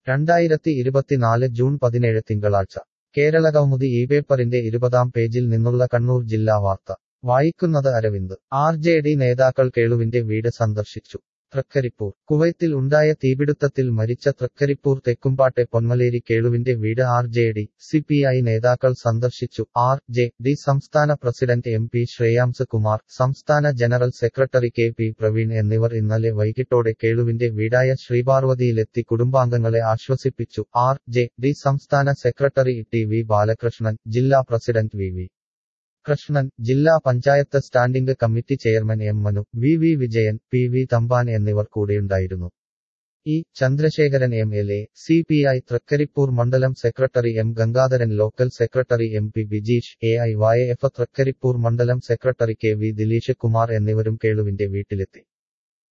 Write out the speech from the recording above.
രണ്ടായിരത്തി ഇരുപത്തിനാല് ജൂൺ പതിനേഴ് തിങ്കളാഴ്ച കേരളകൗമുദി ഈ പേപ്പറിന്റെ ഇരുപതാം പേജിൽ നിന്നുള്ള കണ്ണൂർ ജില്ലാ വാർത്ത വായിക്കുന്നത് അരവിന്ദ് ആർ ജെ ഡി നേതാക്കൾ കേളുവിന്റെ വീട് സന്ദർശിച്ചു തൃക്കരിപ്പൂർ കുവൈത്തിൽ ഉണ്ടായ തീപിടുത്തത്തിൽ മരിച്ച തൃക്കരിപ്പൂർ തെക്കുംപാട്ടെ പൊന്മലേരി കേളുവിന്റെ വീട് R J D C P I നേതാക്കൾ സന്ദർശിച്ചു ആർ ജെ ഡി സംസ്ഥാന president M P Shreyams Kumar സംസ്ഥാന general secretary K P Praveen എന്നിവർ ഇന്നലെ വൈകിട്ടോടെ കേളുവിന്റെ വീടായ ശ്രീപാർവതിയിലെത്തി കുടുംബാംഗങ്ങളെ ആശ്വസിപ്പിച്ചു ആർ ജെ ഡി സംസ്ഥാന സെക്രട്ടറി ടി വി ബാലകൃഷ്ണൻ ജില്ലാ പ്രസിഡന്റ് വി വി കൃഷ്ണൻ ജില്ലാ panchayat standing committee chairman M Manu V V Vijayan P V Thampan എന്നിവർ കൂടെയുണ്ടായിരുന്നു E Chandrasekharan M L A C P I Thrikaripur മണ്ഡലം secretary M Gangadharan local secretary M P Bijeesh A I Y F Thrikaripur മണ്ഡലം secretary K V Dileesh Kumar എന്നിവരും കേളുവിന്റെ വീട്ടിലെത്തി